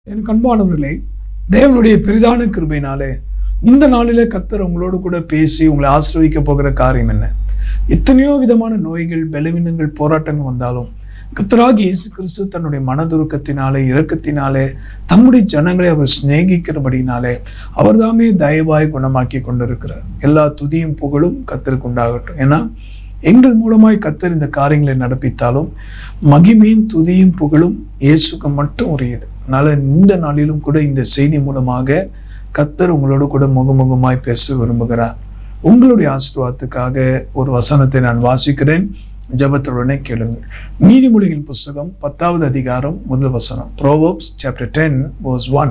எனக்கு அன்பானவர்களே தேவனுடைய பெரிதான கிருபையினாலே இந்த நாளிலே கத்தர் உங்களோடு கூட பேசி உங்களை ஆசிர்வதிக்க போகிற காரியம் என்ன எத்தனையோ விதமான நோய்கள் பலவீனங்கள் போராட்டங்கள் வந்தாலும் கத்தராகி இயேசு கிறிஸ்து தன்னுடைய மனதுருக்கத்தினாலே இரக்கத்தினாலே தம்முடைய ஜனங்களை அவர் சிநேகிக்கிறபடினாலே அவர்தாமே தயவாய் குணமாக்கி கொண்டிருக்கிறார் எல்லா துதியும் புகழும் கத்தருக்கு உண்டாகட்டும் ஏன்னா எங்கள் மூலமாய் கத்தர் இந்த காரியங்களை நடப்பித்தாலும் மகிமையும் துதியும் புகழும் இயேசுக்கு மட்டும் உரியது அதனால இந்த நாளிலும் கூட இந்த செய்தி மூலமாக கத்தர் உங்களோடு கூட முகமுகமாய் பேச விரும்புகிறார் உங்களுடைய ஆசீர்வாதத்துக்காக ஒரு வசனத்தை நான் வாசிக்கிறேன் ஜபத்துடனே கேளுங்கள் நீதிமொழிகள் புஸ்தகம் பத்தாவது அதிகாரம் முதல் வசனம் Proverbs chapter ten verse one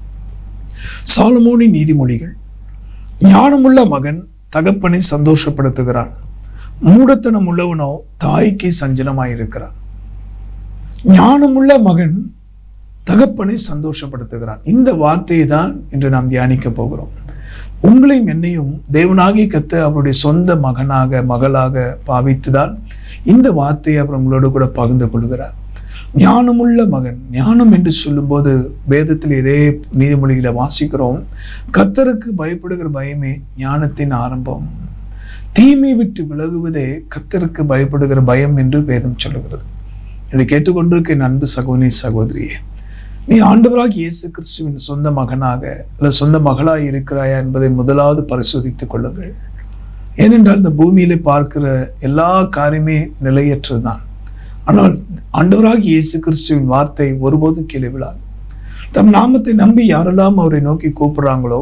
சாலமோனின் நீதிமொழிகள் ஞானமுள்ள மகன் தகப்பனை சந்தோஷப்படுத்துகிறான் மூடத்தனம் உள்ளவனோ தாய்க்கு சஞ்சலமாயிருக்கிறான் ஞானமுள்ள மகன் தகப்பனை சந்தோஷப்படுத்துகிறான் இந்த வார்த்தையை தான் இன்று நாம் தியானிக்க போகிறோம் உங்களையும் என்னையும் தேவனாகி கத்து அவருடைய சொந்த மகனாக மகளாக பாவித்துதான் இந்த வார்த்தையை அவர் உங்களோடு கூட பகிர்ந்து கொள்கிறார் ஞானமுள்ள மகன் ஞானம் என்று சொல்லும்போது வேதத்தில் இதே நீதிமொழிகளை வாசிக்கிறோம் கத்தருக்கு பயப்படுகிற பயமே ஞானத்தின் ஆரம்பம் தீமை விட்டு விலகுவதே கத்தருக்கு பயப்படுகிற பயம் என்று வேதம் சொல்லுகிறது இதை கேட்டுக்கொண்டிருக்க என் அன்பு சகோதரி சகோதரியே நீ ஆண்டவராக இயேசு கிறிஸ்துவின் சொந்த மகனாக அல்ல சொந்த மகளாக இருக்கிறாயா என்பதை முதலாவது பரிசோதித்துக் கொள்ளுங்கள் ஏனென்றால் இந்த பூமியிலே பார்க்கிற எல்லா காரியமே நிலையற்றது தான் ஆனால் ஆண்டவராக இயேசு கிறிஸ்துவின் வார்த்தை ஒருபோதும் கீழே விழாது தம் நாமத்தை நம்பி யாரெல்லாம் அவரை நோக்கி கூப்பிடுறாங்களோ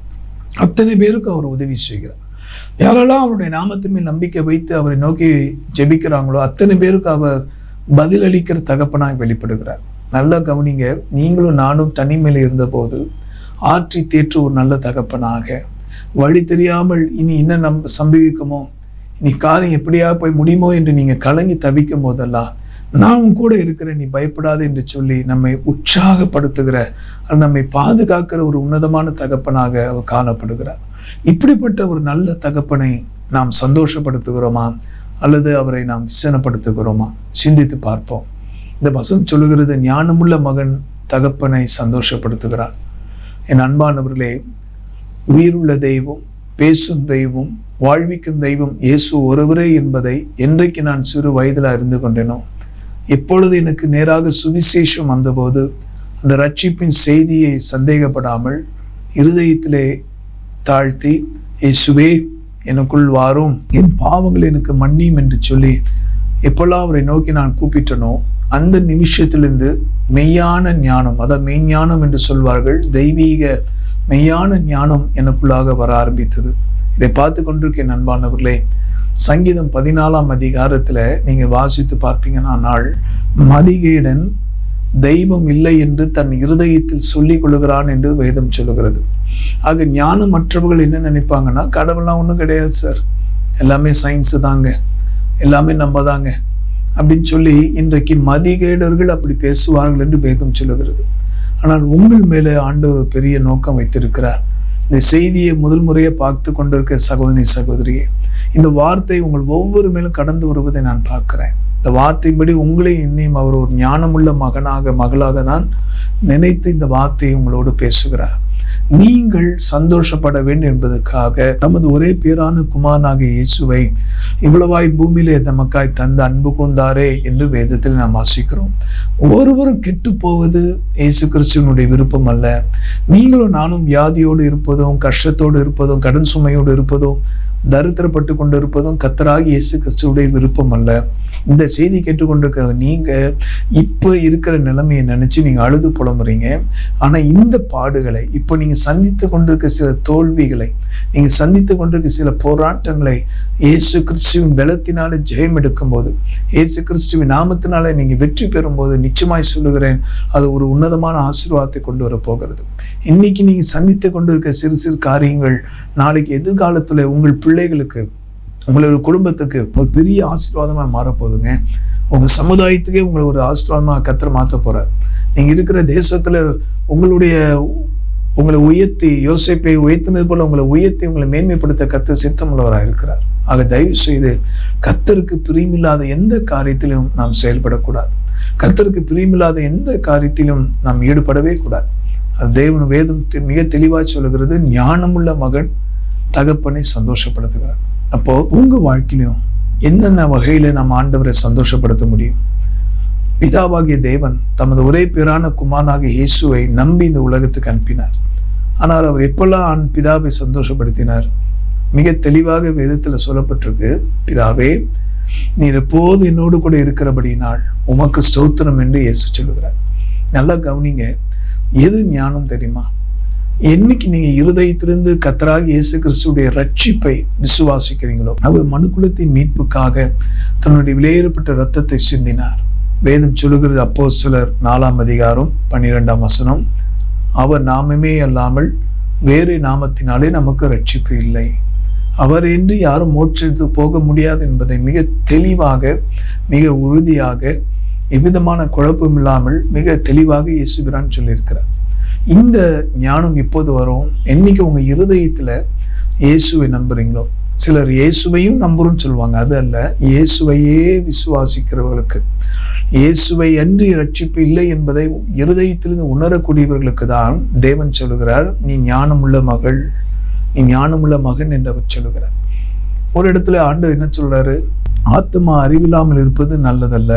அத்தனை பேருக்கு அவர் உதவி செய்கிறார் யாரெல்லாம் அவருடைய நாமத்தின் மேல் நம்பிக்கை வைத்து அவரை நோக்கி ஜெபிக்கிறாங்களோ அத்தனை பேருக்கு அவர் பதிலளிக்கிற தகப்பனாய் வெளிப்படுகிறார் நல்லா கவனிங்க நீங்களும் நானும் தனிமையில் இருந்தபோது ஆற்றி தேற்று ஒரு நல்ல தகப்பனாக வழி தெரியாமல் இனி என்ன நம் சம்பவிக்குமோ இனி காரியம் எப்படியா போய் முடியுமோ என்று நீங்கள் கலங்கி தவிக்கும் போதெல்லாம் நான் உன் கூட இருக்கிறேன் நீ பயப்படாது என்று சொல்லி நம்மை உற்சாகப்படுத்துகிற நம்மை பாதுகாக்கிற ஒரு உன்னதமான தகப்பனாக அவர் காணப்படுகிறார் இப்படிப்பட்ட ஒரு நல்ல தகப்பனை நாம் சந்தோஷப்படுத்துகிறோமா அல்லது அவரை நாம் விசனப்படுத்துகிறோமா சிந்தித்து பார்ப்போம் இந்த வசனம் சொல்லுகிறது ஞானமுள்ள மகன் தகப்பனை சந்தோஷப்படுத்துகிறான் என் அன்பானவர்களே உயிருள்ள தெய்வம் பேசும் தெய்வம் வாழ்விக்கும் தெய்வம் இயேசு ஒருவரே என்பதை என்றைக்கு நான் சிறு வயதில் அறிந்து கொண்டேனோ எப்பொழுது எனக்கு நேராக சுவிசேஷம் வந்தபோது அந்த ரட்சிப்பின் செய்தியை சந்தேகப்படாமல் இருதயத்திலே தாழ்த்தி இயேசுவே எனக்குள் வாரும் என் பாவங்கள் எனக்கு மன்னியும் என்று சொல்லி எப்பெல்லாம் அவரை நோக்கி நான் கூப்பிட்டனோ அந்த நிமிஷத்திலிருந்து மெய்யான ஞானம் அதாவது மெய்ஞானம் என்று சொல்வார்கள் தெய்வீக மெய்யான ஞானம் எனக்குள்ளாக வர ஆரம்பித்தது இதை பார்த்து கொண்டிருக்கேன் அன்பானவர்களே சங்கீதம் பதினாலாம் அதிகாரத்தில் நீங்கள் வாசித்து பார்ப்பீங்கன்னா நாள் மதிகேடன் தெய்வம் இல்லை என்று தன் இருதயத்தில் சொல்லிக் கொள்ளுகிறான் என்று வேதம் சொல்லுகிறது ஆக ஞானமற்றவர்கள் என்ன நினைப்பாங்கன்னா கடவுள்லாம் ஒன்றும் கிடையாது சார் எல்லாமே சயின்ஸு தாங்க எல்லாமே நம்ம தாங்க அப்படின்னு சொல்லி இன்றைக்கு மதிகேடர்கள் அப்படி பேசுவார்கள் என்று வேதம் சொல்லுகிறது ஆனால் உங்கள் மேலே ஆண்டவர் பெரிய நோக்கம் வைத்திருக்கிறார் இந்த செய்தியை முதல் முறையை பார்த்து கொண்டிருக்க சகோதரி சகோதரியே இந்த வார்த்தை உங்கள் ஒவ்வொரு மேலும் கடந்து வருவதை நான் பார்க்கிறேன் இந்த வார்த்தையின்படி உங்களை இன்னும் அவர் ஒரு ஞானமுள்ள மகனாக மகளாக தான் நினைத்து இந்த வார்த்தையை உங்களோடு பேசுகிறார் நீங்கள் சந்தோஷப்பட வேண்டும் என்பதற்காக தமது ஒரே பேரான குமாரனாக இயேசுவை இவ்வளவாய் பூமியிலே நமக்காய் தந்த அன்பு கொண்டாரே என்று வேதத்தில் நாம் வாசிக்கிறோம் ஒருவரும் கெட்டு போவது இயேசு கிறிஸ்துவனுடைய விருப்பம் அல்ல நீங்களும் நானும் வியாதியோடு இருப்பதும் கஷ்டத்தோடு இருப்பதும் கடன் சுமையோடு இருப்பதும் தரித்திரப்பட்டு கொண்டு இருப்பதும் கத்தராகி இயேசு கிறிஸ்துவுடைய விருப்பம் அல்ல இந்த செய்தி கேட்டுக்கொண்டிருக்க நீங்க இப்போ இருக்கிற நிலைமையை நினைச்சு நீங்க அழுது புலம்புறீங்க ஆனா இந்த பாடுகளை இப்போ நீங்க சந்தித்து கொண்டிருக்க சில தோல்விகளை நீங்க சந்தித்து கொண்டிருக்க சில போராட்டங்களை இயேசு கிறிஸ்துவின் பலத்தினால ஜெயம் எடுக்கும் போது இயேசு கிறிஸ்துவின் நாமத்தினால நீங்க வெற்றி பெறும் போது நிச்சயமாய் சொல்லுகிறேன் அது ஒரு உன்னதமான ஆசீர்வாதத்தை கொண்டு வர போகிறது இன்னைக்கு நீங்க சந்தித்து கொண்டிருக்க சிறு சிறு காரியங்கள் நாளைக்கு எதிர்காலத்துல உங்கள் பிள்ளைகளுக்கு உங்களோட குடும்பத்துக்கு ஒரு பெரிய ஆசீர்வாதமாக மாறப்போகுதுங்க உங்கள் சமுதாயத்துக்கே உங்களை ஒரு ஆசீர்வாதமாக கத்திர மாற்ற போகிறார் நீங்கள் இருக்கிற தேசத்தில் உங்களுடைய உங்களை உயர்த்தி யோசிப்பை உயர்த்தினது போல உங்களை உயர்த்தி உங்களை மேன்மைப்படுத்த கத்து சித்தமுள்ளவராக இருக்கிறார் ஆக தயவு செய்து கத்தருக்கு பிரியமில்லாத எந்த காரியத்திலும் நாம் செயல்படக்கூடாது கத்தருக்கு பிரியமில்லாத எந்த காரியத்திலும் நாம் ஈடுபடவே கூடாது அது தேவன் வேதம் தெ- மிக தெளிவாக சொல்லுகிறது ஞானமுள்ள மகன் தகப்பனை சந்தோஷப்படுத்துகிறார் அப்போ உங்க வாழ்க்கையிலும் என்னென்ன வகையில நாம் ஆண்டவரை சந்தோஷப்படுத்த முடியும் பிதாவாகிய தேவன் தமது ஒரே பேரான குமாரனாகிய இயேசுவை நம்பி இந்த உலகத்துக்கு அனுப்பினார் ஆனால் அவர் எப்பெல்லாம் ஆண் பிதாவை சந்தோஷப்படுத்தினார் மிக தெளிவாக வேதத்தில் சொல்லப்பட்டிருக்கு பிதாவே நீர் எப்போது என்னோடு கூட இருக்கிறபடியினால் உமக்கு ஸ்தோத்திரம் என்று இயேசு சொல்லுகிறார் நல்லா கவனிங்க எது ஞானம் தெரியுமா என்னைக்கு நீங்க இருதயத்திலிருந்து கத்தராக இயேசு கிறிஸ்துடைய ரட்சிப்பை விசுவாசிக்கிறீங்களோ அவர் மனுக்குலத்தின் மீட்புக்காக தன்னுடைய விலையேறப்பட்ட ரத்தத்தை சிந்தினார் வேதம் சொல்லுகிறது அப்போ சிலர் நாலாம் அதிகாரம் பன்னிரெண்டாம் வசனம் அவர் நாமமே அல்லாமல் வேறு நாமத்தினாலே நமக்கு ரட்சிப்பு இல்லை அவர் என்று யாரும் மோட்சத்துக்கு போக முடியாது என்பதை மிக தெளிவாக மிக உறுதியாக எவ்விதமான குழப்பம் இல்லாமல் மிக தெளிவாக இயேசுபிரான் சொல்லியிருக்கிறார் இந்த ஞானம் எப்போது வரும் என்னைக்கு உங்க இருதயத்துல இயேசுவை நம்புறீங்களோ சிலர் இயேசுவையும் நம்புறோம்னு சொல்லுவாங்க அது அல்ல இயேசுவையே விசுவாசிக்கிறவர்களுக்கு இயேசுவை அன்றி ரட்சிப்பு இல்லை என்பதை இருதயத்திலிருந்து உணரக்கூடியவர்களுக்கு தான் தேவன் சொல்லுகிறார் நீ ஞானமுள்ள மகள் நீ ஞானமுள்ள மகன் என்று அவர் சொல்லுகிறார் ஒரு இடத்துல ஆண்டு என்ன சொல்றாரு ஆத்மா அறிவில்லாமல் இருப்பது நல்லதல்ல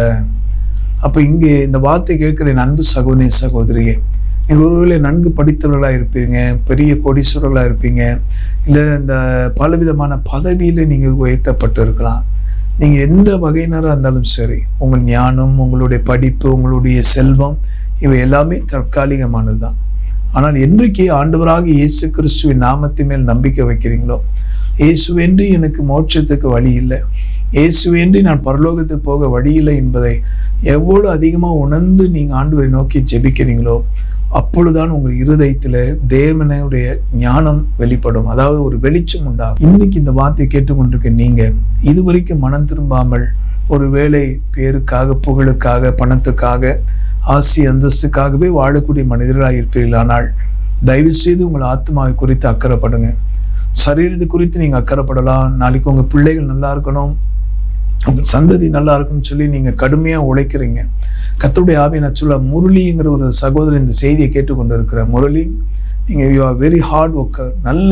அப்ப இங்கே இந்த வார்த்தை கேட்கிற என் அன்பு சகோதரி சகோதரியே நீங்கள் ஒருவேளை நன்கு படித்தவர்களாக இருப்பீங்க பெரிய கோடீஸ்வரர்களாக இருப்பீங்க இல்லை இந்த பலவிதமான பதவியில் நீங்கள் உயர்த்தப்பட்டு இருக்கலாம் நீங்கள் எந்த வகையினராக இருந்தாலும் சரி உங்கள் ஞானம் உங்களுடைய படிப்பு உங்களுடைய செல்வம் இவை எல்லாமே தற்காலிகமானது தான் ஆனால் என்றைக்கு ஆண்டவராக இயேசு கிறிஸ்துவின் நாமத்தின் மேல் நம்பிக்கை வைக்கிறீங்களோ இயேசுவென்று எனக்கு மோட்சத்துக்கு வழி இல்லை இயேசுவென்று நான் பரலோகத்துக்கு போக வழி இல்லை என்பதை எவ்வளவு அதிகமாக உணர்ந்து நீங்கள் ஆண்டவரை நோக்கி ஜெபிக்கிறீங்களோ அப்பொழுதுதான் உங்கள் இருதயத்தில் தேவனுடைய ஞானம் வெளிப்படும் அதாவது ஒரு வெளிச்சம் உண்டாகும் இன்னைக்கு இந்த வார்த்தையை கேட்டுக்கொண்டிருக்க நீங்க இதுவரைக்கும் மனம் திரும்பாமல் ஒரு வேலை பேருக்காக புகழுக்காக பணத்துக்காக ஆசி அந்தஸ்துக்காகவே வாழக்கூடிய மனிதர்களாக இருப்பீர்கள் ஆனால் தயவு செய்து உங்கள் ஆத்மாவை குறித்து அக்கறைப்படுங்க சரீரத்தை குறித்து நீங்கள் அக்கறைப்படலாம் நாளைக்கு உங்கள் பிள்ளைகள் நல்லா இருக்கணும் உங்கள் சந்ததி நல்லா இருக்கும்னு சொல்லி நீங்கள் கடுமையாக உழைக்கிறீங்க கத்தருடைய ஆவியை நான் சொல்ல முரளிங்கிற ஒரு சகோதரர் இந்த செய்தியை கேட்டுக்கொண்டு இருக்கிற முரளி நீங்கள் you are very hard worker நல்ல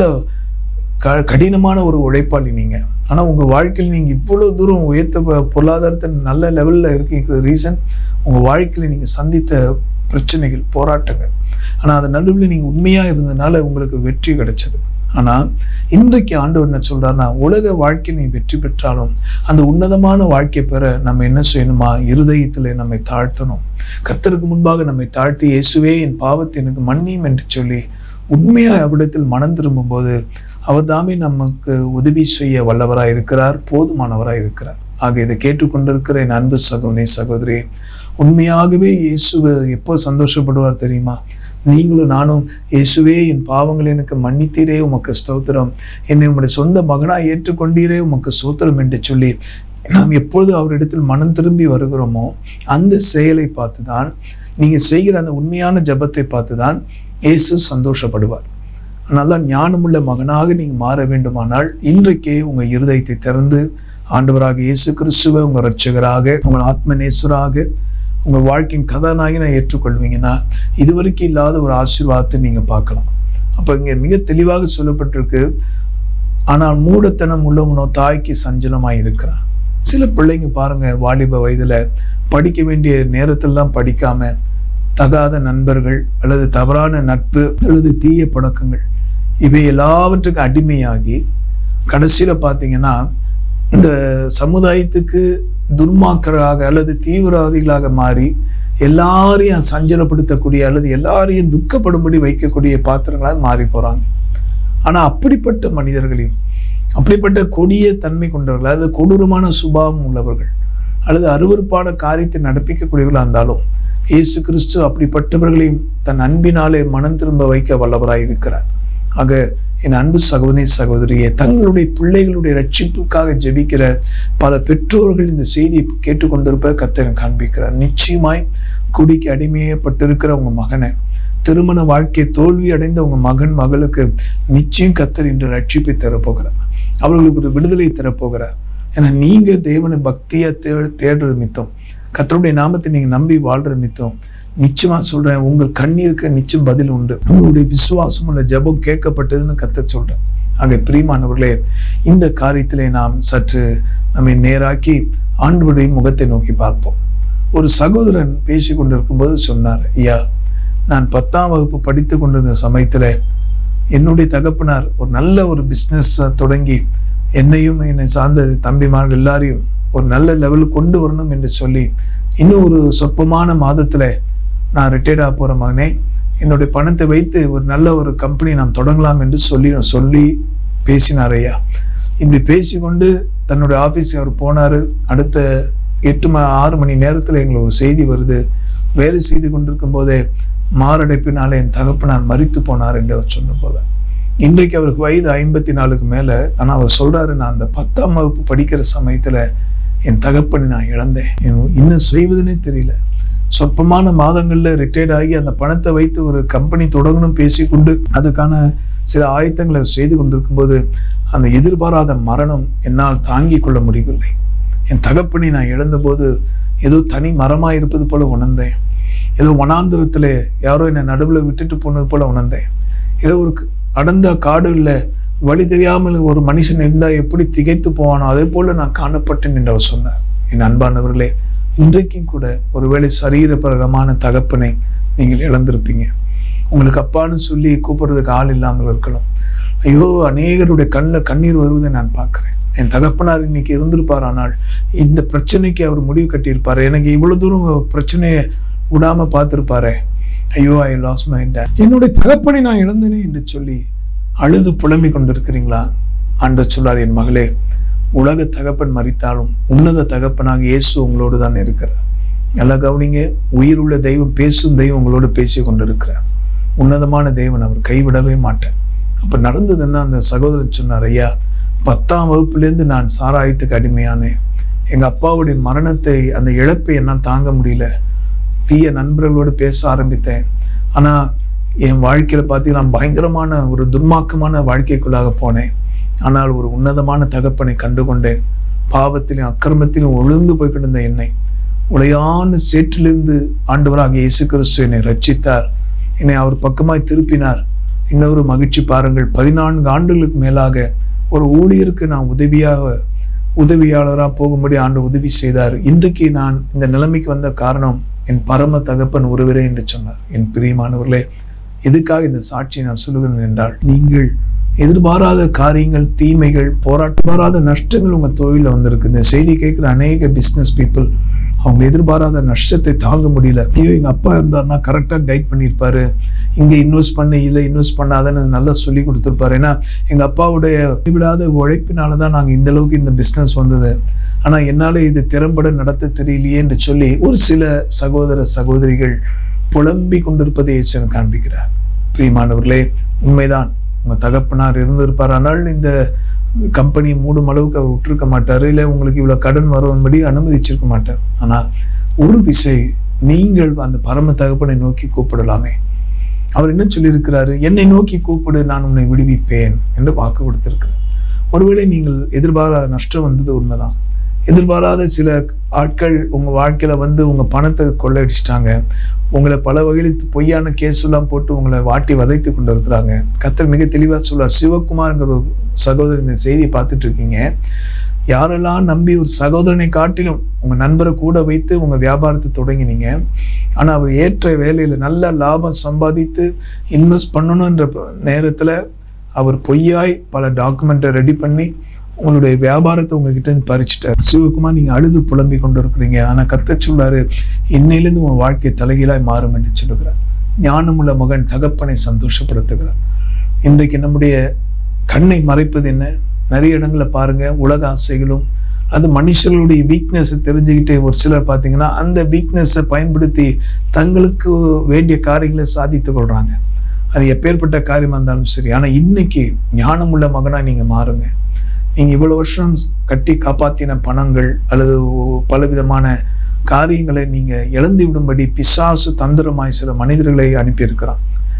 க கடினமான ஒரு உழைப்பாளி நீங்கள் ஆனால் உங்கள் வாழ்க்கையில் நீங்கள் இவ்வளோ தூரம் உயர்த்த ப- பொருளாதாரத்தை நல்ல லெவலில் இருக்கீங்க ரீசன் உங்கள் வாழ்க்கையில் நீங்கள் சந்தித்த பிரச்சனைகள் போராட்டங்கள் ஆனால் அது நடுவில் நீங்கள் உண்மையாக இருந்ததுனால உங்களுக்கு வெற்றி கிடைச்சது ஆனால் இன்றைக்கு ஆண்டவர் என்ன சொல்றாருன்னா உலக வாழ்க்கையில் நீ வெற்றி பெற்றாலும் அந்த உன்னதமான வாழ்க்கை பெற நம்ம என்ன செய்யணுமா இருதயத்தில் நம்மை தாழ்த்தணும் கர்த்தருக்கு முன்பாக நம்மை தாழ்த்தி இயேசுவே என் பாவத்தை எனக்கு மன்னியும் என்று சொல்லி உண்மையாக அவ்விடத்தில் மனம் திரும்பும்போது அவர் தாமே நமக்கு உதவி செய்ய வல்லவராய் இருக்கிறார் போதுமானவராய் இருக்கிறார் ஆக இதை கேட்டுக்கொண்டிருக்கிற என் அன்பு சகோதரி சகோதரி உண்மையாகவே இயேசுவை எப்போ சந்தோஷப்படுவார் தெரியுமா நீங்களும் நானும் இயேசுவே என் பாவங்களை எனக்கு மன்னித்தீரே உமக்கு ஸ்தோத்திரம் என்னை உம்முடைய சொந்த மகனாய் ஏற்றுக்கொண்டீரே உமக்கு ஸ்தோத்திரம் என்று சொல்லி நாம் எப்பொழுது அவரிடத்தில் மனம் திரும்பி வருகிறோமோ அந்த செயலை பார்த்து தான் நீங்கள் செய்கிற அந்த உண்மையான ஜெபத்தை பார்த்து தான் இயேசு சந்தோஷப்படுவார் அதனால ஞானமுள்ள மகனாக நீங்கள் மாற வேண்டுமானால் இன்றைக்கே உங்கள் இருதயத்தை திறந்து ஆண்டவராக இயேசு கிறிஸ்துவை உங்கள் ரட்சகராக உங்கள் ஆத்மநேசராக உங்கள் வாழ்க்கையின் கதாநாயகனை ஏற்றுக்கொள்வீங்கன்னா இதுவரைக்கும் இல்லாத ஒரு ஆசீர்வாதத்தை நீங்கள் பார்க்கலாம் அப்போ இங்கே மிக தெளிவாக சொல்லப்பட்டிருக்கு ஆனால் மூடத்தனம் உள்ளவனோ தாய்க்கு சஞ்சலமாக இருக்கிறான் சில பிள்ளைங்க பாருங்க வாலிப வயதுல படிக்க வேண்டிய நேரத்திலலாம் படிக்காம தகாத நண்பர்கள் அல்லது தவறான நட்பு அல்லது தீய பழக்கங்கள் இவை எல்லாவற்றுக்கும் அடிமையாகி கடைசியில பார்த்தீங்கன்னா இந்த சமுதாயத்துக்கு துன்மாக்கராக அல்லது தீவிரவாதிகளாக மாறி எல்லாரையும் சஞ்சலப்படுத்தக்கூடிய அல்லது எல்லாரையும் துக்கப்படும்படி வைக்கக்கூடிய பாத்திரங்களாக மாறி போறாங்க ஆனா அப்படிப்பட்ட மனிதர்களையும் அப்படிப்பட்ட கொடிய தன்மை கொண்டவர்கள் அதாவது கொடூரமான சுபாவம் உள்ளவர்கள் அல்லது அருவருப்பான காரியத்தை நடப்பிக்கக்கூடியவர்களாக இருந்தாலும் இயேசு கிறிஸ்து அப்படிப்பட்டவர்களையும் தன் அன்பினாலே மனம் திரும்ப வைக்க வல்லவராய் இருக்கிறார் ஆக என் அன்பு சகோதரி சகோதரியே தங்களுடைய பிள்ளைகளுடைய ரட்சிப்புக்காக ஜெபிக்கிற பல பெற்றோர்கள் இந்த செய்தியை கேட்டுக்கொண்டிருப்பதை கத்தர் காண்பிக்கிறார் நிச்சயமாய் குடிக்கு அடிமையப்பட்டிருக்கிற உங்க மகனை திருமண வாழ்க்கை தோல்வி அடைந்த உங்க மகன் மகளுக்கு நிச்சயம் கத்தர் இன்று ரட்சிப்பை தரப்போகிறார் அவர்களுக்கு ஒரு விடுதலை தரப்போகிறார் ஏன்னா நீங்க தேவனை பக்தியா தே தேடுறது நிமித்தம் கர்த்தருடைய நாமத்தை நீங்க நம்பி வாழ்ற நிமித்தம் நிச்சயமா சொல்றேன் உங்கள் கண்ணீருக்கு நிச்சயம் பதில் உண்டு உங்களுடைய விசுவாசம் உள்ள ஜெபம் கேட்கப்பட்டதுன்னு கத்த சொல்றேன் ஆக பிரியமானவர்களே இந்த காரியத்திலே நாம் சற்று நம்மை நேராக்கி ஆண்டவருடைய முகத்தை நோக்கி பார்ப்போம் ஒரு சகோதரன் பேசி கொண்டிருக்கும்போது சொன்னார் ஐயா நான் பத்தாம் வகுப்பு படித்து கொண்டிருந்த சமயத்தில் என்னுடைய தகப்பனார் ஒரு நல்ல ஒரு பிஸ்னஸ் தொடங்கி என்னையும் என்னை சார்ந்த தம்பிமார்கள் எல்லாரையும் ஒரு நல்ல லெவலுக்கு கொண்டு வரணும் என்று சொல்லி இன்னும் ஒரு சொற்பமான மாதத்தில் நான் ரிட்டையர்ட் ஆக போகிற மகனே என்னுடைய பணத்தை வைத்து ஒரு நல்ல ஒரு கம்பெனி நாம் தொடங்கலாம் என்று சொல்லி சொல்லி பேசினார் ஐயா இப்படி பேசிக்கொண்டு தன்னுடைய ஆஃபீஸுக்கு அவர் போனார் அடுத்த எட்டு ம ஆறு மணி நேரத்தில் எங்களுக்கு ஒரு செய்தி வருது வேலை செய்து கொண்டிருக்கும் போதே மாரடைப்பினாலே என் தகப்பனார் மரித்து போனார் என்று அவர் சொன்ன போல இன்றைக்கு அவருக்கு வயது ஐம்பத்தி நாலுக்கு மேலே ஆனால் அவர் சொல்றாரு நான் அந்த பத்தாம் வகுப்பு படிக்கிற சமயத்தில் என் தகப்பனை நான் இழந்தேன் என் இன்னும் செய்வதுனே தெரியல சொற்பமான மாதங்களில் ரிட்டையர்ட் ஆகி அந்த பணத்தை வைத்து ஒரு கம்பெனி தொடங்கணும் பேசிக்கொண்டு அதுக்கான சில ஆயத்தங்களை செய்து கொண்டிருக்கும்போது அந்த எதிர்பாராத மரணம் என்னால் தாங்கிக் கொள்ள முடியவில்லை என் தகப்பனை நான் இழந்தபோது ஏதோ தனி மரமாக இருப்பது போல உணர்ந்தேன் ஏதோ வனாந்திரத்தில் யாரோ என்னை நடுவில் விட்டுட்டு போனது போல உணர்ந்தேன் ஏதோ ஒரு க- அடர்ந்த காடுகளில் வழி தெரியாமல் ஒரு மனுஷன் இருந்தால் எப்படி திகைத்து போவானோ அதே போல நான் காணப்பட்டேன் என்று அவர் சொன்னார் என் அன்பானவர்களே இன்றைக்கும் கூட ஒருவேளை சரீரபிரகமான தகப்பனை நீங்கள் இழந்திருப்பீங்க உங்களுக்கு அப்பான்னு சொல்லி கூப்பிடுறதுக்கு ஆள் இல்லாமல் இருக்கலாம் ஐயோ அநேகருடைய கண்ணில் கண்ணீர் வருவதை நான் பார்க்குறேன் என் தகப்பனார் இன்னைக்கு இருந்திருப்பார் ஆனால் இந்த பிரச்சனைக்கு அவர் முடிவு கட்டியிருப்பாரு எனக்கு இவ்வளவு தூரம் பிரச்சனையை விடாம பார்த்திருப்பாரே ஐயோ ஐ லாஸ் மை டேட் என்னுடைய தகப்பனை நான் இழந்தேனே என்று சொல்லி அழுது புலம்பிக் கொண்டிருக்கிறீங்களா ஆண்டவர் சொல்லார் என் மகளே உலக தகப்பன் மறித்தாலும் உன்னத தகப்பனாக இயேசு உங்களோடு தான் இருக்கிறார் நல்லா கவனிங்க உயிர் உள்ள தெய்வம் பேசும் தெய்வம் உங்களோடு பேசி கொண்டிருக்கிறார் உன்னதமான தெய்வன் அவர் கைவிடவே மாட்டேன் அப்போ நடந்ததுன்னா அந்த சகோதரன் சொன்னார் ஐயா பத்தாம் வகுப்புலேருந்து நான் சாராயத்துக்கு அடிமையானேன் எங்கள் அப்பாவுடைய மரணத்தை அந்த இழப்பை என்னால் தாங்க முடியல தீய நண்பர்களோடு பேச ஆரம்பித்தேன் ஆனால் என் வாழ்க்கையில் பார்த்தீங்கன்னா பயங்கரமான ஒரு துன்மாக்கமான வாழ்க்கைக்குள்ளாக போனேன் ஆனால் ஒரு உன்னதமான தகப்பனை கண்டுகொண்டேன் பாவத்திலும் அக்கிரமத்திலும் ஒழுந்து போய் கிடந்த என்னை உளையான சேற்றிலிருந்து ஆண்டவராக இயேசு கிறிஸ்து என்னை ரட்சித்தார் என்னை அவர் பக்கமாய் திருப்பினார் இன்னொரு மகிழ்ச்சி பாருங்கள் பதினான்கு ஆண்டுகளுக்கு மேலாக ஒரு ஊழியருக்கு நான் உதவியாக உதவியாளராக போகும்படி ஆண்டு உதவி செய்தார் இன்றைக்கு நான் இந்த நிலைமைக்கு வந்த காரணம் என் பரம தகப்பன் ஒருவரே என்று சொன்னார் என் பிரியமானவர்களே எதுக்காக இந்த சாட்சியை நான் சொல்லுகிறேன் என்றால் நீங்கள் எதிர்பாராத காரியங்கள் தீமைகள் போராட்டமாராத நஷ்டங்கள் உங்கள் தொழிலில் வந்திருக்கு இந்த செய்தி கேட்குற அநேக பிஸ்னஸ் பீப்புள் அவங்க எதிர்பாராத நஷ்டத்தை தாங்க முடியல ஐயோ எங்கள் அப்பா இருந்தாருன்னா கரெக்டாக கைட் பண்ணியிருப்பாரு இங்கே இன்வெஸ்ட் பண்ண இல்லை இன்வெஸ்ட் பண்ணாதன்னு நல்லா சொல்லி கொடுத்துருப்பாரு ஏன்னா எங்கள் அப்பாவுடைய விடாத உழைப்பினால தான் நாங்கள் இந்த அளவுக்கு இந்த பிஸ்னஸ் வந்தது ஆனால் என்னால் இது திறம்பட நடத்த தெரியலையே என்று சொல்லி ஒரு சில சகோதர சகோதரிகள் புலம்பிக் கொண்டிருப்பதை இயேசு காண்பிக்கிறார் பிரியமானவர்களே உண்மைதான் உங்கள் தகப்பனார் இருந்திருப்பார் ஆனால் இந்த கம்பெனி மூடும் அளவுக்கு அவர் விட்டுருக்க மாட்டார் இல்லை உங்களுக்கு இவ்வளோ கடன் வரும்படி அனுமதிச்சிருக்க மாட்டார் ஆனால் ஒரு விசை நீங்கள் அந்த பரம தகப்பனை நோக்கி கூப்பிடலாமே அவர் என்ன சொல்லியிருக்கிறாரு என்னை நோக்கி கூப்பிடு நான் உன்னை விடுவிப்பேன் என்று வாக்கு கொடுத்திருக்கிறார் ஒருவேளை நீங்கள் எதிர்பாராத நஷ்டம் வந்தது உண்மைதான் எதிர்பாராத சில ஆட்கள் உங்கள் வாழ்க்கையில் வந்து உங்கள் பணத்தை கொள்ளையடிச்சிட்டாங்க உங்களை பல வகையில் பொய்யான கேஸெல்லாம் போட்டு உங்களை வாட்டி வதைத்து கொண்டு இருக்கிறாங்க கத்தர் மிக தெளிவாக சொல்றார் சிவகுமார்ங்கிற ஒரு சகோதரர் இந்த செய்தியை பார்த்துட்டு இருக்கீங்க யாரெல்லாம் நம்பி ஒரு சகோதரனை காட்டிலும் உங்கள் நண்பரை கூட வைத்து உங்கள் வியாபாரத்தை தொடங்கினீங்க ஆனால் அவர் ஏற்ற வேலையில் நல்ல லாபம் சம்பாதித்து இன்வெஸ்ட் பண்ணணுன்ற நேரத்தில் அவர் பொய்யாய் பல டாக்குமெண்ட்டை ரெடி பண்ணி உங்களுடைய வியாபாரத்தை உங்ககிட்ட இருந்து பறிச்சுட்டார் சிவகுமார் நீங்கள் அழுது புலம்பி கொண்டு இருக்கிறீங்க ஆனால் கத்த சொல்லாரு இன்னையிலேருந்து உன் வாழ்க்கை தலைகீழாய் மாறும் என்று சொல்லுகிறார் ஞானமுள்ள மகன் தகப்பனை சந்தோஷப்படுத்துகிறார் இன்றைக்கு நம்முடைய கண்ணை மறைப்பது என்ன நிறைய இடங்களில் பாருங்க உலக ஆசைகளும் அது மனுஷர்களுடைய வீக்னஸை தெரிஞ்சுக்கிட்டு ஒரு சிலர் பார்த்தீங்கன்னா அந்த வீக்னஸை பயன்படுத்தி தங்களுக்கு வேண்டிய காரியங்களை சாதித்து கொள்கிறாங்க அது எப்பேற்பட்ட காரியமாக இருந்தாலும் சரி ஆனால் இன்னைக்கு ஞானமுள்ள மகனாக நீங்கள் மாறுங்க நீங்கள் இவ்வளோ வருஷம் கட்டி காப்பாற்றின பணங்கள் அல்லது பலவிதமான காரியங்களை நீங்கள் இழந்து விடும்படி பிசாசு தந்திரமாய் சில மனிதர்களை அனுப்பியிருக்கிறான்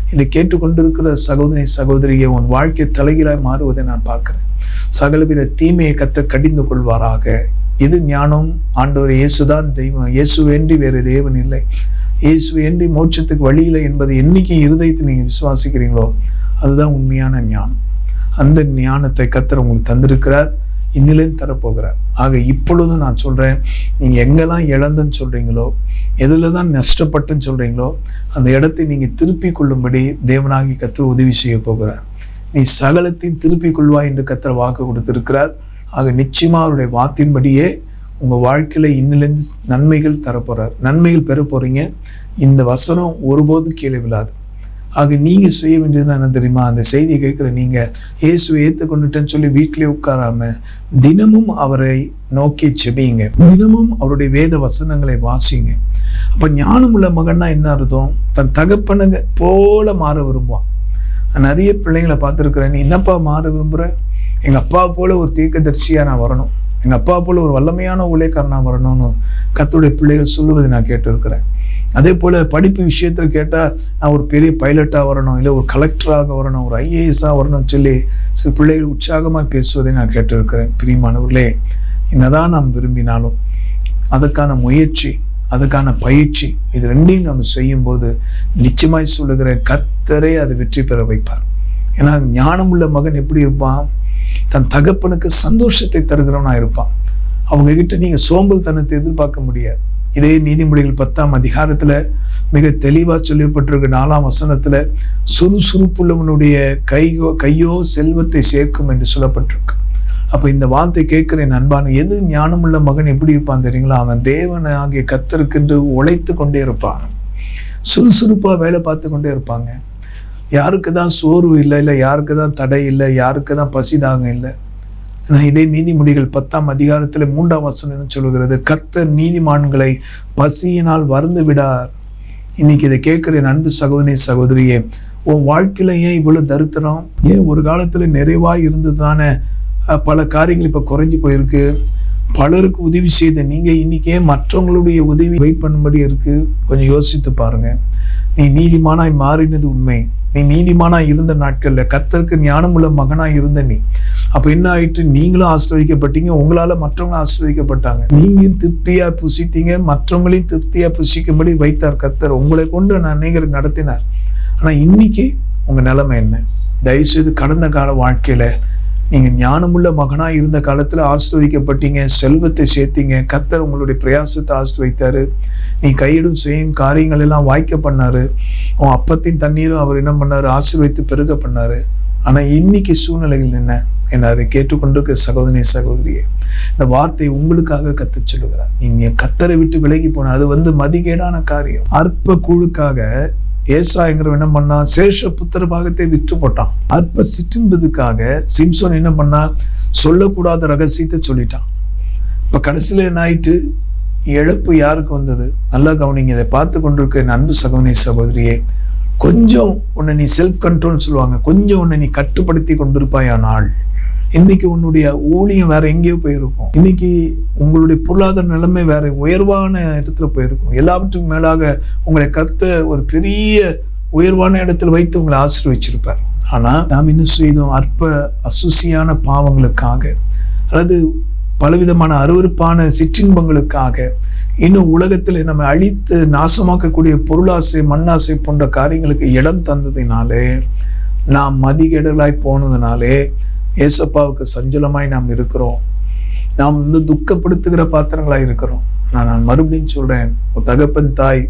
இதை கேட்டுக்கொண்டிருக்கிற சகோதரி சகோதரியை உன் வாழ்க்கை தலைகீழாய் மாறுவதை நான் பார்க்கிறேன் சகலவித தீமையை கத்த கடிந்து கொள்வாராக இது ஞானம் ஆண்டவர் இயேசுதான் தெய்வம் இயேசுவேன்றி வேறு தேவன் இல்லை இயேசுவேன்றி மோட்சத்துக்கு வழி இல்லை என்பதை என்னைக்கு இருதயத்தில் நீங்கள் விசுவாசிக்கிறீங்களோ அதுதான் உண்மையான ஞானம் அந்த ஞானத்தை கத்தர் உங்களுக்கு தந்திருக்கிறார் இன்னிலேயும் தரப்போகிறார் ஆக இப்பொழுதும் நான் சொல்கிறேன் நீங்கள் எங்கெல்லாம் இழந்துன்னு சொல்கிறீங்களோ எதில் தான் நஷ்டப்பட்டுன்னு சொல்கிறீங்களோ அந்த இடத்தை நீங்கள் திருப்பிக் கொள்ளும்படி தேவனாகி கத்தர் உதவி செய்ய போகிறார் நீ சகலத்தையும் திருப்பிக் கொள்வாய் என்று கத்தர் வாக்கு கொடுத்திருக்கிறார் ஆக நிச்சயமாக அவருடைய வாத்தின்படியே உங்கள் வாழ்க்கையில் இன்னிலேருந்து நன்மைகள் தரப்போகிறார் நன்மைகள் பெற போகிறீங்க இந்த வசனம் ஒருபோதும் கீழே விழாது ஆக நீங்கள் செய்ய வேண்டியது என்ன தெரியுமா அந்த செய்தியை கேட்குற நீங்கள் இயேசுவை ஏற்றுக்கொண்டுட்டேன்னு சொல்லி வீட்டிலே உட்காராம தினமும் அவரை நோக்கி செபியுங்க தினமும் அவருடைய வேத வசனங்களை வாசிங்க அப்போ ஞானமுள்ள மகன்னா என்ன அர்த்தம் தன் தகப்பனுங்க போல மாற விரும்புவான் நான் நிறைய பிள்ளைங்களை பார்த்துருக்குறேன் நீ என்னப்பா மாற விரும்புகிற எங்கள் அப்பா போல ஒரு தீர்க்கதரிசியாக நான் வரணும் எங்கள் அப்பா போல ஒரு வல்லமையான ஊழியக்காரனாக வரணும்னு கத்துடைய பிள்ளைகள் சொல்லுவதை நான் கேட்டிருக்கிறேன் அதே போல் படிப்பு விஷயத்தில் கேட்டால் நான் ஒரு பெரிய பைலட்டாக வரணும் இல்லை ஒரு கலெக்டராக வரணும் ஒரு ஐஏஎஸ்ஸாக வரணும்னு சொல்லி சில பிள்ளைகள் உற்சாகமாக பேசுவதை நான் கேட்டிருக்கிறேன் பிரியமானவர்களே என்னதான் நாம் விரும்பினாலும் அதுக்கான முயற்சி அதுக்கான பயிற்சி இது ரெண்டையும் நம்ம செய்யும்போது நிச்சயமாய் சொல்லுகிறேன் கத்தரே அதை வெற்றி பெற வைப்பார் ஏன்னா ஞானமுள்ள மகன் எப்படி இருப்பான் தன் தகப்பனுக்கு சந்தோஷத்தை தருகிறவனா இருப்பான் அவங்க கிட்ட நீங்கள் சோம்பல் தனத்தை எதிர்பார்க்க முடியாது இதே நீதிமொழிகள் பத்தாம் அதிகாரத்தில் மிக தெளிவாக சொல்லப்பட்டிருக்க நாலாம் வசனத்தில் சுறுசுறுப்புள்ளவனுடைய கையோ கையோ செல்வத்தை சேர்க்கும் என்று சொல்லப்பட்டிருக்கு அப்போ இந்த வார்த்தை கேட்குற என் அன்பான எது ஞானமுள்ள மகன் எப்படி இருப்பான் தெரியுங்களா அவன் தேவன் ஆகிய கத்தருக்கென்று உழைத்து கொண்டே இருப்பான் சுறுசுறுப்பாக வேலை பார்த்து கொண்டே இருப்பாங்க யாருக்கு தான் சோர்வு இல்லை இல்லை யாருக்கு தான் தடை இல்லை யாருக்கு தான் பசி தாகம் இல்லை ஆனால் இதே நீதிமொழிகள் பத்தாம் அதிகாரத்தில் மூன்றாம் வசனம் என்ன சொல்லுகிறது கர்த்தர் நீதிமான்களை பசியினால் வருந்து விடார் இன்னைக்கு இதை கேட்குற என் அன்பு சகோதரி சகோதரியே உன் வாழ்க்கையில ஏன் இவ்வளோ தருத்திரம் ஏன் ஒரு காலத்தில் நிறைவாக இருந்தது தானே அஹ், பல காரியங்கள் இப்போ குறைஞ்சி போயிருக்கு பலருக்கு உதவி செய்த நீங்கள் இன்னைக்கே மற்றவங்களுடைய உதவி வெயிட் பண்ணும்படி இருக்கு கொஞ்சம் யோசித்து பாருங்க நீ நீதிமானாய் மாறினது உண்மை நீ நீதிமானாய் இருந்த நாட்கள்ல கத்தருக்கு ஞானமுள்ள மகனாய் இருந்த நீ அப்ப என்ன ஆயிட்டு நீங்களும் ஆசிர்வதிக்கப்பட்டீங்க உங்களால மற்றவங்களும் ஆசிர்வதிக்கப்பட்டாங்க நீங்களும் திருப்தியா புசித்தீங்க மற்றவங்களையும் திருப்தியா புசிக்கும்படி வைத்தார் கத்தர் உங்களை கொண்டு நான் அநேகரை நடத்தினார் ஆனா இன்னைக்கு உங்க நிலைமை என்ன தயவுசெய்து கடந்த கால வாழ்க்கையில நீங்க ஞானமுள்ள மகனாய் இருந்த காலத்துல ஆசிர்வதிக்கப்பட்டீங்க செல்வத்தை சேர்த்தீங்க கத்தர் உங்களுடைய பிரயாசத்தை ஆசிர்வதித்தாரு நீ கையிடும் செய்யும் காரியங்கள் எல்லாம் வாய்க்க பண்ணாரு உன் அப்பத்தின் தண்ணீரும் அவர் என்ன பண்ணாரு ஆசீர்வதித்து பெருக பண்ணாரு ஆனா இன்னைக்கு சூழ்நிலைகள் என்ன என்ன அதை கேட்டுக்கொண்டிருக்க சகோதரி சகோதரியே இந்த வார்த்தை உங்களுக்காக கத்தச் சொல்லுகிறார் நீங்க கத்தரை விட்டு விலகி போன அது வந்து மதிகேடான காரியம் அற்ப கூழுக்காக ஏசாயங்கிறவன் என்ன பண்ணா சேஷ புத்திர பாகத்தை விற்று போட்டான் அற்ப சிற்றின்பதுக்காக சிம்சோன் என்ன பண்ணா சொல்லக்கூடாத ரகசியத்தை சொல்லிட்டான் இப்ப கடைசியில என்ன ஆயிட்டு இழப்பு யாருக்கு வந்தது நல்லா கவனிங்க இதை பார்த்து கொண்டிருக்க என் அன்பு சகோதரி சகோதரியே கொஞ்சம் உன்னை நீ செல்ஃப் கண்ட்ரோல்னு சொல்லுவாங்க கொஞ்சம் உன்னை நீ கட்டுப்படுத்தி கொண்டிருப்பாயானால் இன்னைக்கு உன்னுடைய ஊழியம் வேற எங்கேயோ போயிருக்கும் இன்னைக்கு உங்களுடைய பொருளாதார நிலைமை வேற உயர்வான இடத்துல போயிருக்கும் எல்லாவற்றுக்கும் மேலாக உங்களை கத்த ஒரு பெரிய உயர்வான இடத்துல வைத்து உங்களை ஆசீர்வச்சிருப்பார் ஆனா நாம் என்ன செய்தோம் அற்ப அசுசியான பாவங்களுக்காக அல்லது பலவிதமான அருவருப்பான சிற்றின்பங்களுக்காக இன்னும் உலகத்தில் நம்ம அழித்து நாசமாக்கக்கூடிய பொருளாசை மண்ணாசை போன்ற காரியங்களுக்கு இடம் தந்ததினாலே நாம் மதிகேடலாய் போனதுனாலே ஏசப்பாவுக்கு சஞ்சலமாய் நாம் இருக்கிறோம் நாம் வந்து துக்கப்படுத்துகிற பாத்திரங்களாய் இருக்கிறோம் நான் நான் மறுபடியும் சொல்றேன் ஒரு தகப்பன் தாய்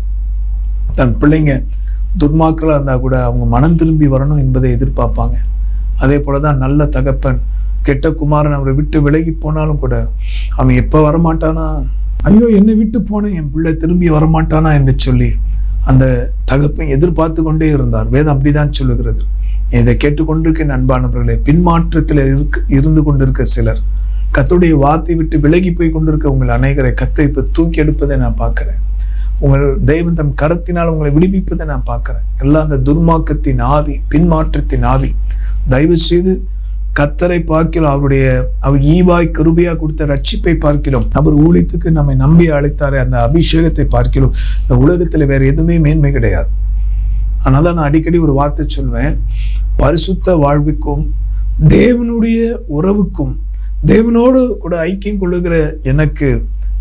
தன் பிள்ளைங்க துர்மாக்களாக இருந்தால் கூட அவங்க மனம் திரும்பி வரணும் என்பதை எதிர்பார்ப்பாங்க அதே போல தான் நல்ல தகப்பன் கெட்ட குமாரன் அவரை விட்டு விலகி போனாலும் கூட அவன் எப்போ வரமாட்டானா ஐயோ என்னை விட்டு போனேன் என் பிள்ளை திரும்பி வரமாட்டானா என்று சொல்லி அந்த தகப்பன் எதிர்பார்த்து கொண்டே இருந்தார் வேதம் அப்படிதான் சொல்லுகிறது இதை கேட்டுக்கொண்டிருக்க அன்பானவர்களே பின்மாற்றத்தில் இருக்கு இருந்து கொண்டிருக்க சிலர் கத்துடைய வார்த்தை விட்டு விலகி போய் கொண்டிருக்க உங்கள் அநேகரை கத்தை இப்போ தூக்கி எடுப்பதை நான் பார்க்கிறேன் உங்கள் தெய்வம் தம் கரத்தினால் உங்களை விடுவிப்பதை நான் பார்க்கிறேன் எல்லாம் அந்த துர்மாக்கத்தின் ஆவி பின்மாற்றத்தின் ஆவி தயவு செய்து கத்தரை பார்க்கிறோம் அவருடைய அவர் ஈவாய் கிருபையா கொடுத்த ரட்சிப்பை பார்க்கிறோம் அவர் ஊழியத்துக்கு நம்மை நம்பி அழைத்தாரே அந்த அபிஷேகத்தை பார்க்கிறோம் இந்த உலகத்துல வேற எதுவுமே மேன்மை கிடையாது அதனால நான் அடிக்கடி ஒரு வார்த்தை சொல்வேன் பரிசுத்த வாழ்வுக்கும் தேவனுடைய உறவுக்கும் தேவனோடு கூட ஐக்கியம் கொள்ளுகிற எனக்கு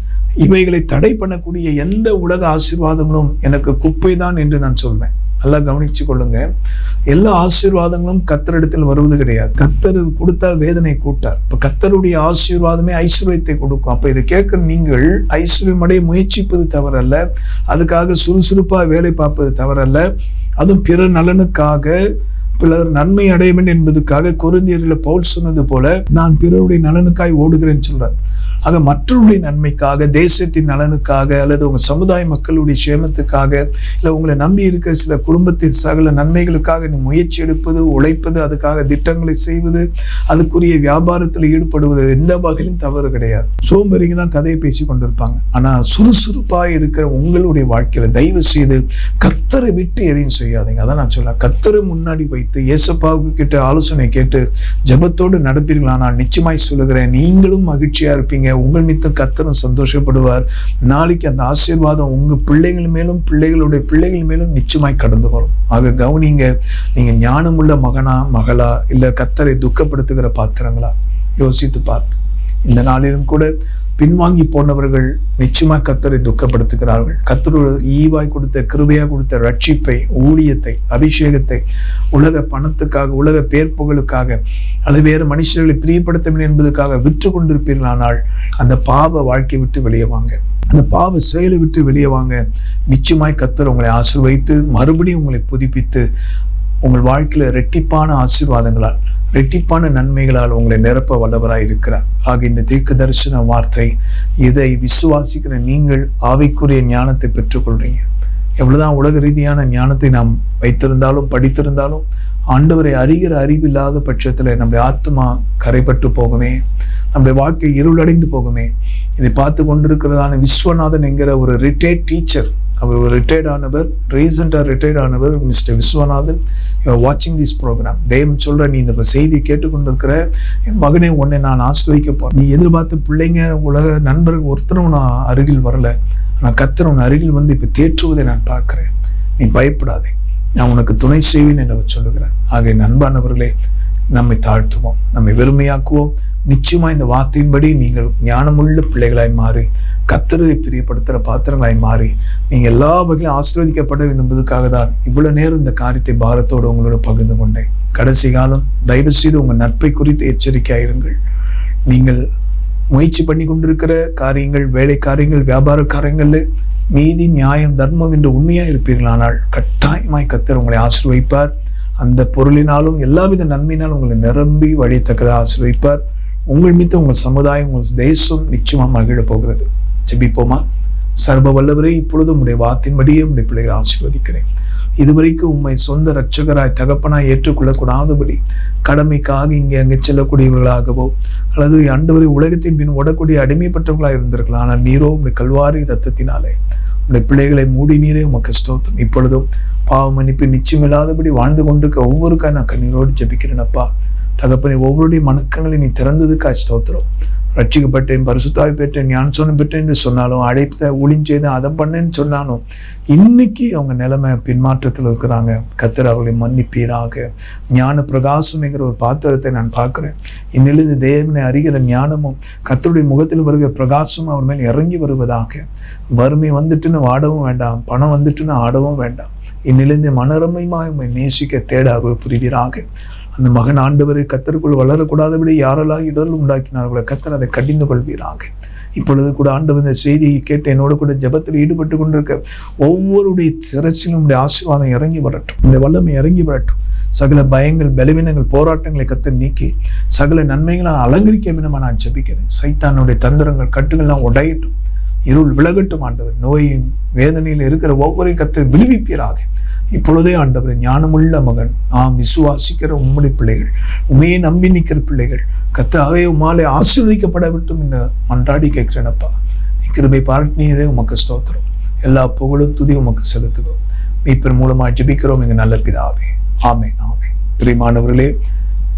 இவைகளை தடை பண்ணக்கூடிய எந்த உலக ஆசீர்வாதங்களும் எனக்கு குப்பை தான் என்று நான் சொல்வேன் நல்லா கவனிச்சு கொள்ளுங்க எல்லா ஆசீர்வாதங்களும் கத்தரிடத்தில் வருவது கிடையாது கத்தர் கொடுத்தால் வேதனை கூட்டார் இப்ப கத்தருடைய ஆசீர்வாதமே ஐஸ்வர்யத்தை கொடுக்கும் அப்ப இதை கேட்கிற நீங்கள் ஐஸ்வர்யம் அடைய முயற்சிப்பது தவறல்ல அதுக்காக சுறுசுறுப்பா வேலை பார்ப்பது தவறல்ல அதுவும் பிற நலனுக்காக பிறர் நன்மை அடைய வேண்டும் என்பதற்காக கொரிந்தியரில் பவுல் சொன்னது போல நான் பிறருடைய நலனுக்காய் ஓடுகிறேன்னு சொல்றார் ஆக மற்றவருடைய நன்மைக்காக தேசத்தின் நலனுக்காக அல்லது உங்க சமுதாய மக்களுடைய சேமத்துக்காக இல்லை உங்களை நம்பி இருக்கிற சில குடும்பத்தின் சகல நன்மைகளுக்காக நீ முயற்சி எடுப்பது உழைப்பது அதுக்காக திட்டங்களை செய்வது அதுக்குரிய வியாபாரத்தில் ஈடுபடுவது எந்த வகையிலும் தவறு கிடையாது சோம்பேறிங்க தான் கதையை பேசி கொண்டிருப்பாங்க ஆனா சுறுசுறுப்பாக இருக்கிற உங்களுடைய வாழ்க்கையில தயவு செய்து கத்தரை விட்டு எதையும் செய்யாதீங்க அதான் நான் சொல்ல கத்தரை முன்னாடி வைத்து இயேசப்பாவுக்கு கிட்ட ஆலோசனை கேட்டு ஜெபத்தோடு நடப்பீர்களானால் நிச்சயமாய் சொல்லுகிறேன் நீங்களும் மகிழ்ச்சியா இருப்பீங்க உங்கள் மித்தம் கத்தரும் சந்தோஷப்படுவார் நாளைக்கு அந்த ஆசீர்வாதம் உங்க பிள்ளைகள் மேலும் பிள்ளைகளுடைய பிள்ளைகள் மேலும் நிச்சயமாய் கடந்து வரும் ஆக கவனிங்க நீங்க ஞானமுள்ள மகனா மகளா இல்ல கத்தரை துக்கப்படுத்துகிற பாத்திரங்களா யோசித்து பார்த்து இந்த நாளிலும் கூட பின்வாங்கி போனவர்கள் நிச்சயமா கத்தரை துக்கப்படுத்துகிறார்கள் கத்தரோட ஈவாய் கொடுத்த கிருபையா கொடுத்த ரட்சிப்பை ஊழியத்தை அபிஷேகத்தை உலக பணத்துக்காக உலக பேர் புகழுக்காக அல்லது வேறு மனுஷர்களை பிரியப்படுத்த வேண்டும் என்பதற்காக விற்று கொண்டிருப்பீர்களானால் அந்த பாவ வாழ்க்கை விட்டு வெளியே வாங்க அந்த பாவ செயலை விட்டு வெளியே வாங்க நிச்சயமாய் கத்தர் உங்களை ஆசீர்வைத்து மறுபடியும் உங்களை புதுப்பித்து உங்கள் வாழ்க்கையில ரெட்டிப்பான ஆசீர்வாதங்களால் ரெட்டிப்பான நன்மைகளால் உங்களை நிரப்ப வல்லவராய் இருக்கிறார் ஆக இந்த தீர்க்க தரிசன வார்த்தை இதை விசுவாசிக்கிற நீங்கள் ஆவிக்குரிய ஞானத்தை பெற்றுக்கொள்றீங்க எவ்வளவுதான் உலக ரீதியான ஞானத்தை நாம் வைத்திருந்தாலும் படித்திருந்தாலும் ஆண்டவரை அறிகிற அறிவில்லாத பட்சத்துல நம்முடைய ஆத்மா கரைப்பட்டு போகுமே நம்முடைய வாழ்க்கை இருளடைந்து போகுமே இதை பார்த்து கொண்டிருக்கிறதான விஸ்வநாதன் என்கிற ஒரு ரிட்டையர்ட் டீச்சர் அவர் ஒரு ரிட்டையர்ட் ஆனவர் ரீசெண்டாக ரிட்டையர்ட் ஆனவர் மிஸ்டர் விஸ்வநாதன் யூஆர் வாட்சிங் திஸ் ப்ரோக்ராம் தெய்வம் சொல்ற நீ இந்த செய்தி கேட்டுக்கொண்டிருக்கிற என் மகனே உன்னை நான் ஆசிர்வதிக்க போறேன் நீ எதிர்பார்த்த பிள்ளைங்க உலக நண்பர்கள் ஒருத்தரும் நான் அருகில் வரல நான் கத்தர் உன் அருகில் வந்து இப்போ தேற்றுவதை நான் பார்க்கிறேன் நீ பயப்படாதே நான் உனக்கு துணை செய்வேன் என்று அவர் சொல்லுகிறேன் ஆக என் அன்பானவர்களே நம்மை தாழ்த்துவோம் நம்மை வெறுமையாக்குவோம் நிச்சயமா இந்த வார்த்தையின்படி நீங்கள் ஞானமுள்ள பிள்ளைகளாய் மாறி கத்தரை பிரியப்படுத்துகிற பாத்திரங்களாய் மாறி நீங்கள் எல்லா வகையிலும் ஆசீர்வதிக்கப்பட வேண்டும் என்பதற்காக தான் இவ்வளவு நேரம் இந்த காரியத்தை பாரத்தோடு உங்களோட பகிர்ந்து கொண்டேன் கடைசி காலம் தயவு செய்து உங்கள் நட்பை குறித்து எச்சரிக்கையாயிருங்கள் நீங்கள் முயற்சி பண்ணி கொண்டிருக்கிற காரியங்கள் வேலை காரியங்கள் வியாபார காரியங்கள்ல நீதி நியாயம் தர்மம் என்று உண்மையா இருப்பீர்களானால் கட்டாயமாய் கத்தர் உங்களை ஆசீர்வைப்பார் அந்த பொருளினாலும் எல்லாவித நன்மையினாலும் உங்களை நிரம்பி வழியத்தக்கதாக ஆசீர்வைப்பார் உங்கள் மீது உங்கள் சமுதாயம் உங்கள் தேசம் நிச்சயமா மகிழ போகிறது ஜெபிப்போமா சர்வ வல்லவரே இப்பொழுது உங்களுடைய வார்த்தையின்படியே உங்களுடைய பிள்ளைகளை ஆசீர்வதிக்கிறேன் இதுவரைக்கும் உண்மை சொந்த இரட்சகராய் தகப்பனாய் ஏற்றுக்கொள்ளக்கூடாதபடி கடமைக்காக இங்கே அங்கே செல்லக்கூடியவர்களாகவோ அல்லது ஆண்டவரை உலகத்தின் பின் ஓடக்கூடிய அடிமைப்பட்டவர்களாக இருந்திருக்கலாம் ஆனால் நீரோ உங்களுடைய கல்வாரி ரத்தத்தினாலே உங்களுடைய பிள்ளைகளை மூடி நீரே உமக்கு ஸ்தோத்திரம் இப்பொழுதும் பாவ மன்னிப்பு நிச்சயமில்லாதபடி வாழ்ந்து கொண்டிருக்க ஒவ்வொருக்கா நான் கண்ணீரோடு ஜெபிக்கிறேனப்பா தகப்பனை ஒவ்வொருடைய மனக்கங்களை நீ திறந்ததுக்காய் ஸ்தோத்திரம் ரட்சிக்கப்பட்டேன் பரிசுத்தாய் பெற்றேன் ஞான சொன்ன பெற்றேன் என்று சொன்னாலும் அழைத்த ஒளிஞ்செய்தேன் அதை பண்ணேன்னு சொன்னாலும் இன்னைக்கு அவங்க நிலைமை பின்மாற்றத்தில் இருக்கிறாங்க கத்தர் அவர்களை மன்னிப்பீராக ஞான பிரகாசம்ங்கிற ஒரு பாத்திரத்தை நான் பார்க்கிறேன் இன்னிலிருந்து தேவனை அறிகிற ஞானமும் கத்தருடைய முகத்தில் வருகிற பிரகாசமும் அவர் மேல் இறங்கி வருவதாக வறுமை வந்துட்டுன்னு வாடவும் வேண்டாம் பணம் வந்துட்டுன்னு ஆடவும் வேண்டாம் இன்னிலிருந்து மனரமையுமாய் உம்மை நேசிக்க தேட அவர்கள் புரிவீராக அந்த மகன் ஆண்டவரை கத்தருக்குள் வளரக்கூடாதபடி யாரெல்லாம் இடர் உண்டாக்கினார்களோ கத்தர் அதை கடிந்து கொள்வீராக இப்பொழுது கூட ஆண்டவர் இந்த செய்தியை கேட்டு என்னோட கூட ஜெபத்தில் ஈடுபட்டு கொண்டிருக்க ஒவ்வொருடைய சிரசிலும் உடைய ஆசீர்வாதம் இறங்கி வரட்டும் இந்த வல்லமை இறங்கி வரட்டும் சகல பயங்கள் பலவீனங்கள் போராட்டங்களை கத்து நீக்கி சகல நன்மைகளால் அலங்கரிக்க வேணுமா நான் ஜெபிக்கிறேன் சைத்தானுடைய தந்திரங்கள் கட்டுகள்லாம் உடையட்டும் இருள் விலகட்டும் ஆண்டவர் நோயும் வேதனையில் இருக்கிற ஒவ்வொரு கத்தை விடுவிப்பீராக இப்பொழுதே ஆண்டவர் ஞானமுள்ள மகன் ஆம் விசுவாசிக்கிற உம்முடைய பிள்ளைகள் உண்மையை நம்பி நிற்கிற பிள்ளைகள் கத்தாவே உமாலே ஆசீர்வதிக்கப்பட விட்டும் இந்த மன்றாடி கேட்கிறேனப்பா நீ கிருபை பாராட்டினதே உமக்கு ஸ்தோத்திரம் எல்லா புகழும் துதி உமக்கு செலுத்துகிறோம் மீட்பர் மூலமாக ஜெபிக்கிறோம் எங்க நல்ல பிதாவே ஆமே ஆமே பிரியமானவர்களே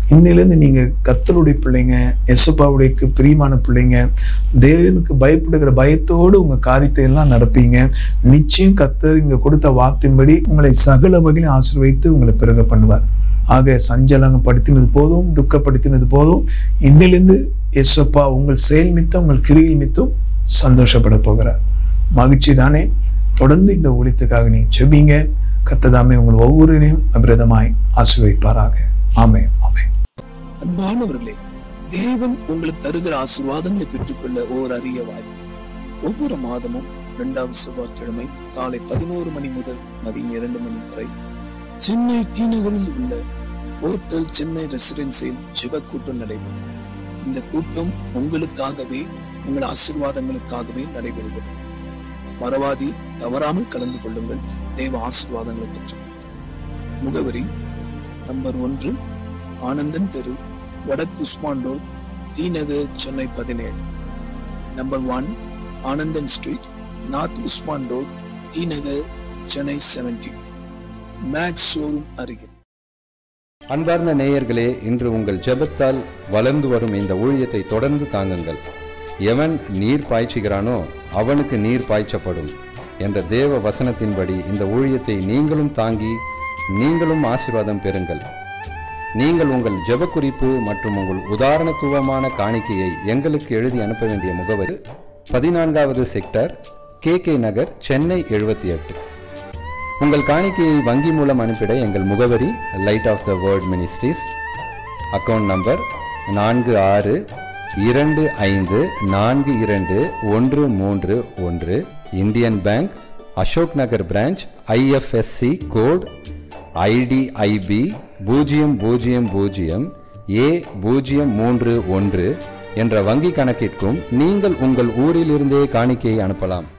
இன்னிலேருந்து நீங்க கத்தருடைய பிள்ளைங்க எசப்பாவுடையக்கு பிரியமான பிள்ளைங்க தேவனுக்கு பயப்படுகிற பயத்தோடு உங்க காரியத்தை எல்லாம் நடப்பீங்க நிச்சயம் கத்தர் இங்க கொடுத்த வார்த்தையின்படி உங்களை சகல வகையிலும் ஆசீர்வதித்து உங்களை பிறக பண்ணுவார் ஆக சஞ்சலங்கப்படுத்தினது போதும் துக்கப்படுத்தினது போதும் இன்னிலிருந்து எஸ்அப்பா உங்கள் செயல் நித்தம் உங்கள் கிரியில் நித்தம் சந்தோஷப்பட போகிறார் மகிழ்ச்சி தானே தொடர்ந்து இந்த ஊழியத்துக்காக நீங்க செபிங்க கத்ததாமே உங்கள் ஒவ்வொருவரையும் அபிரதமாய் ஆசீர்வதிப்பாராக ஆமே ஆமே அன்பானவர்களே தேவன் உங்களுக்கு தருகிற ஆசீர்வாதங்களை பெற்றுக்கொள்ள ஓர் அரிய வாய்ப்பு ஒவ்வொரு மாதமும் இரண்டாவது செவ்வாய்க்கிழமை காலை பதினோரு மணி முதல் மதியம் இரண்டு மணி வரை சென்னை டி நகரில் உள்ள ஹோட்டல் சென்னை ரெசிடென்சியில் ஜெப கூட்டம் நடைபெறும் இந்த கூட்டம் உங்களுக்காகவே உங்கள் ஆசீர்வாதங்களுக்காகவே நடைபெறுகிறது மறவாதி தவறாமல் கலந்து கொள்ளுங்கள் தேவ ஆசீர்வாதங்களை பெற்றுக் முகவரி நம்பர் ஒன்று ஆனந்தன் தெரு வடக்கு உஸ்மான் ரோட் டி நகர் சென்னை பதினேழு number one Anandhan street north Usman road T Nagar Chennai seventy Max showroom அருகில் அன்பார்ந்த நேயர்களே இன்று உங்கள் ஜெபத்தால் வளர்ந்து வரும் இந்த ஊழியத்தை தொடர்ந்து தாங்குங்கள் எவன் நீர் பாய்ச்சுகிறானோ அவனுக்கு நீர் பாய்ச்சப்படும் என்ற தேவ வசனத்தின்படி இந்த ஊழியத்தை நீங்களும் தாங்கி நீங்களும் ஆசீர்வாதம் பெறுங்கள் நீங்கள் உங்கள் ஜெப குறிப்பு மற்றும் உங்கள் உதாரணத்துவமான காணிக்கையை எங்களுக்கு எழுதி அனுப்ப வேண்டிய முகவரி பதினான்காவது sector K K Nagar Chennai எழுபத்தி எட்டு உங்கள் காணிக்கையை வங்கி மூலம் அனுப்பிட எங்கள் முகவரி Light of the World Ministries account number நான்கு ஆறு இரண்டு ஐந்து நான்கு இரண்டு ஒன்று மூன்று ஒன்று Indian Bank Ashok Nagar branch IFSC code IDIB பூஜ்ஜியம் பூஜ்ஜியம் பூஜ்ஜியம் ஏ பூஜ்ஜியம் மூன்று ஒன்று என்ற வங்கி கணக்கிற்கும் நீங்கள் உங்கள் ஊரிலிருந்தே காணிக்கையை அனுப்பலாம்